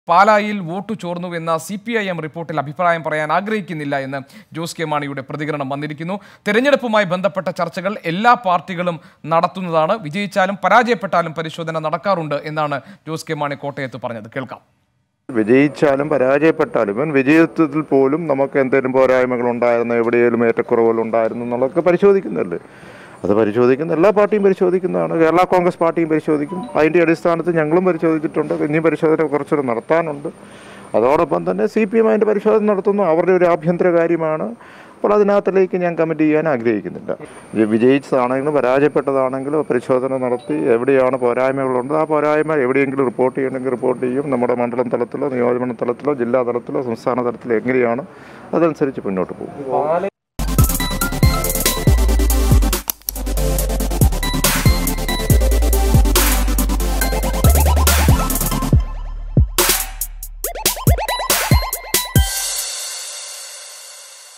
പാലായിൽ വോട്ട് ചോർന്നുവെന്ന C P I M റിപ്പോർട്ടിൽ അഭിപ്രായം പറയാൻ ആഗ്രഹിക്കുന്നില്ല എന്ന് ജോസ് കെ മാണിയുടെ പ്രതികരണം വന്നിരിക്കുന്നു തെരഞ്ഞെടുപ്പുമായി ബന്ധപ്പെട്ട ചർച്ചകൾ എല്ലാ പാർട്ടികളും നടത്തുന്നതാണ് വിജയിച്ചാലും പരാജയപ്പെട്ടാലും പരിശോധന നടക്കാറുണ്ട് എന്നാണ് ജോസ് കെ മാണി കോട്ടയത്ത് പറഞ്ഞത് കേൾക്കാം വിജയിച്ചാലും പരാജയപ്പെട്ടാലും ഇവൻ വിജയത്തിൽ പോലും നമുക്ക് എന്തെങ്കിലും പോരായ്മകൾ ഉണ്ടായിരുന്നു എവിടെയെങ്കിലും ഏറ്റക്കുറവുകൾ ഉണ്ടായിരുന്നു എന്നുള്ളതൊക്കെ പരിശോധിക്കുന്നുണ്ട് അത് പരിശോധിക്കുന്ന എല്ലാ പാർട്ടിയും പരിശോധിക്കുന്നതാണ് കേരള കോൺഗ്രസ് പാർട്ടിയും പരിശോധിക്കും അതിൻ്റെ അടിസ്ഥാനത്തിൽ ഞങ്ങളും പരിശോധിച്ചിട്ടുണ്ട് ഇനിയും പരിശോധന കുറച്ചുകൂടെ നടത്താനുണ്ട് അതോടൊപ്പം തന്നെ സി പി എം അതിൻ്റെ പരിശോധന നടത്തുന്നു അവരുടെ ഒരു ആഭ്യന്തര കാര്യമാണ് അപ്പോൾ അതിനകത്തിലേക്ക് ഞാൻ കമ്മിറ്റ് ചെയ്യാൻ ആഗ്രഹിക്കുന്നില്ല വി- വിജയിച്ചതാണെങ്കിലും പരാജയപ്പെട്ടതാണെങ്കിലും പരിശോധന നടത്തി എവിടെയാണ് പോരായ്മകളുണ്ട് ആ പോരായ്മ എവിടെയെങ്കിലും റിപ്പോർട്ട് ചെയ്യണമെങ്കിൽ റിപ്പോർട്ട് ചെയ്യും നമ്മുടെ മണ്ഡലം തലത്തിലോ നിയോജകമണ്ഡലം തലത്തിലോ ജില്ലാ തലത്തിലോ സംസ്ഥാന തലത്തിലോ എങ്ങനെയാണ് അതനുസരിച്ച് മുന്നോട്ട് പോകും